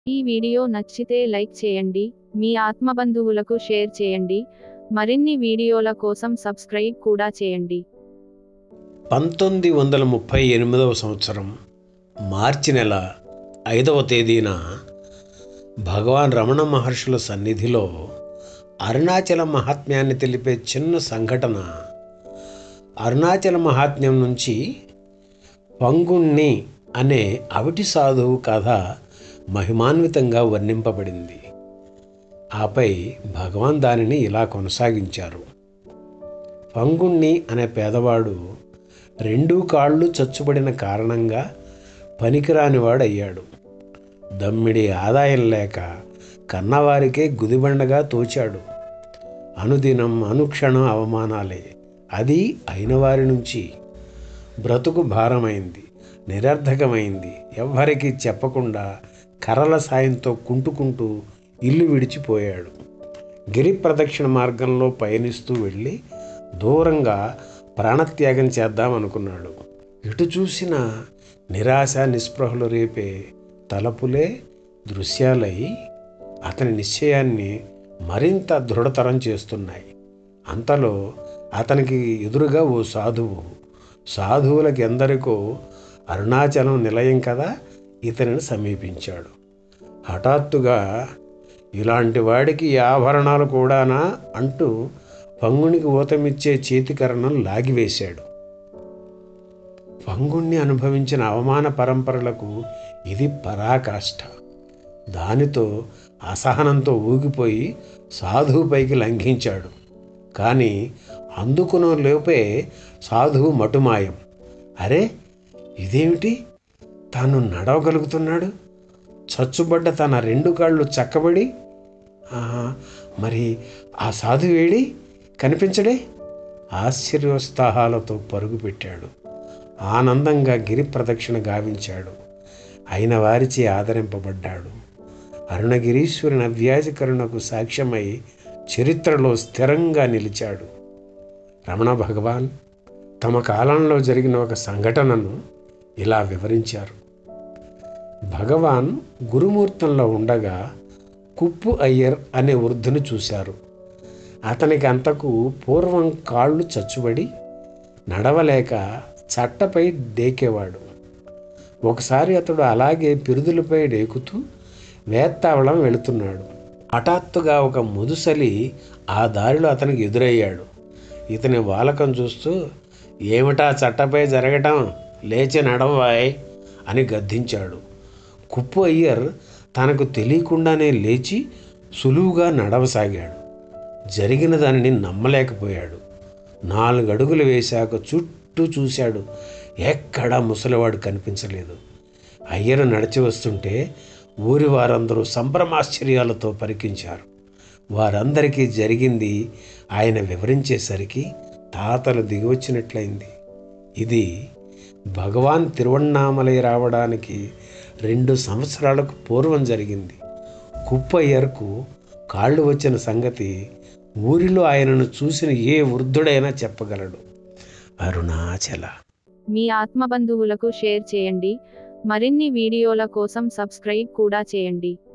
ఈ వీడియో నచ్చితే లైక్ చేయండి మీ ఆత్మబంధువులకు షేర్ చేయండి మరిన్ని వీడియోల కోసం సబ్స్క్రైబ్ కూడా చేయండి పంతొమ్మిది వందల ముప్పై ఎనిమిదవ సంవత్సరం మార్చి నెల ఐదవ తేదీన భగవాన్ రమణ మహర్షుల సన్నిధిలో అరుణాచల మహాత్మ్యాన్ని తెలిపే చిన్న సంఘటన అరుణాచల మహాత్మ్యం నుంచి పంగుణ్ణి అనే అవిటి సాధువు కథ మహిమాన్వితంగా వర్ణింపబడింది ఆపై భగవాన్ దానిని ఇలా కొనసాగించారు పంగుణ్ణి అనే పేదవాడు రెండు కాళ్ళు చచ్చుబడిన కారణంగా పనికిరానివాడయ్యాడు దమ్మిడి ఆదాయం లేక కన్నవారికే గుదిబండగా తోచాడు అనుదినం అనుక్షణం అవమానాలే అది అయిన వారి నుంచి బ్రతుకు భారమైంది నిరర్ధకమైంది ఎవ్వరికీ చెప్పకుండా కర్రల సాయంతో కుంటుకుంటూ ఇల్లు విడిచిపోయాడు గిరి ప్రదక్షిణ మార్గంలో పయనిస్తూ వెళ్ళి దూరంగా ప్రాణత్యాగం చేద్దామనుకున్నాడు ఎటు చూసిన నిరాశ నిస్పృహలు రేపే తలపులే దృశ్యాలై అతని నిశ్చయాన్ని మరింత దృఢతరం చేస్తున్నాయి అంతలో అతనికి ఎదురుగా ఓ సాధువు సాధువులకు ఎందరికో అరుణాచలం నిలయం కదా ఇతనిని సమీపించాడు హఠాత్తుగా ఇలాంటి వాడికి ఈ ఆభరణాలు కూడానా అంటూ పంగునికి ఊతమిచ్చే చేతికరణం లాగివేశాడు పంగుణ్ణి అనుభవించిన అవమాన పరంపరలకు ఇది పరాకాష్ఠ దానితో అసహనంతో ఊగిపోయి సాధువుపైకి లంఘించాడు కానీ అందుకున్న లోపే సాధువు మటుమాయం అరే ఇదేమిటి తాను నడవగలుగుతున్నాడు చచ్చుబడ్డ తన రెండు కాళ్ళు చక్కబడి ఆహా, మరి ఆ సాధువేడి కనిపించడే ఆశ్చర్యోత్సాహాలతో పరుగు పెట్టాడు ఆనందంగా గిరి ప్రదక్షిణ గావించాడు అయిన వారిచే ఆదరింపబడ్డాడు అరుణగిరీశ్వరుని అవ్యాజకరుణకు సాక్ష్యమై చరిత్రలో స్థిరంగా నిలిచాడు రమణ భగవాన్ తమ కాలంలో జరిగిన ఒక సంఘటనను ఇలా వివరించారు భగవాన్ గురుమూర్తంలో ఉండగా కుప్పు అయ్యర్ అనే వృద్ధుని చూశారు అతనికి అంతకు పూర్వం కాళ్ళు చచ్చుబడి నడవలేక చట్టపై డేకేవాడు ఒకసారి అతడు అలాగే పిరుదులపై డేకుతూ వేత్తావళం వెళుతున్నాడు హఠాత్తుగా ఒక ముదుసలి ఆ దారిలో అతనికి ఎదురయ్యాడు ఇతని వాలకం చూస్తూ ఏమిటా చట్టపై జరగటం లేచి నడవాయ్ అని గద్దించాడు కుప్పు అయ్యర్ తనకు తెలియకుండానే లేచి సులువుగా నడవసాగాడు జరిగిన దానిని నమ్మలేకపోయాడు నాలుగు అడుగులు వేశాక చుట్టూ చూశాడు ఎక్కడా ముసలివాడు కనిపించలేదు అయ్యరు నడిచి వస్తుంటే ఊరి వారందరూ సంభ్రమాశ్చర్యాలతో పరికించారు వారందరికీ జరిగింది ఆయన వివరించేసరికి తాతలు దిగివచ్చినట్లయింది ఇది భగవాన్ తిరువణ్ణామలై రావడానికి రెండు సంవత్సరాలకు పూర్వం జరిగింది కుప్పయ్యర్కు కాళ్ళు వచ్చిన సంగతి ఊరిలో ఆయనను చూసిన ఏ వృద్ధుడైనా చెప్పగలడు అరుణాచల మీ ఆత్మబంధువులకు షేర్ చేయండి మరిన్ని వీడియోల కోసం సబ్స్క్రైబ్ కూడా చేయండి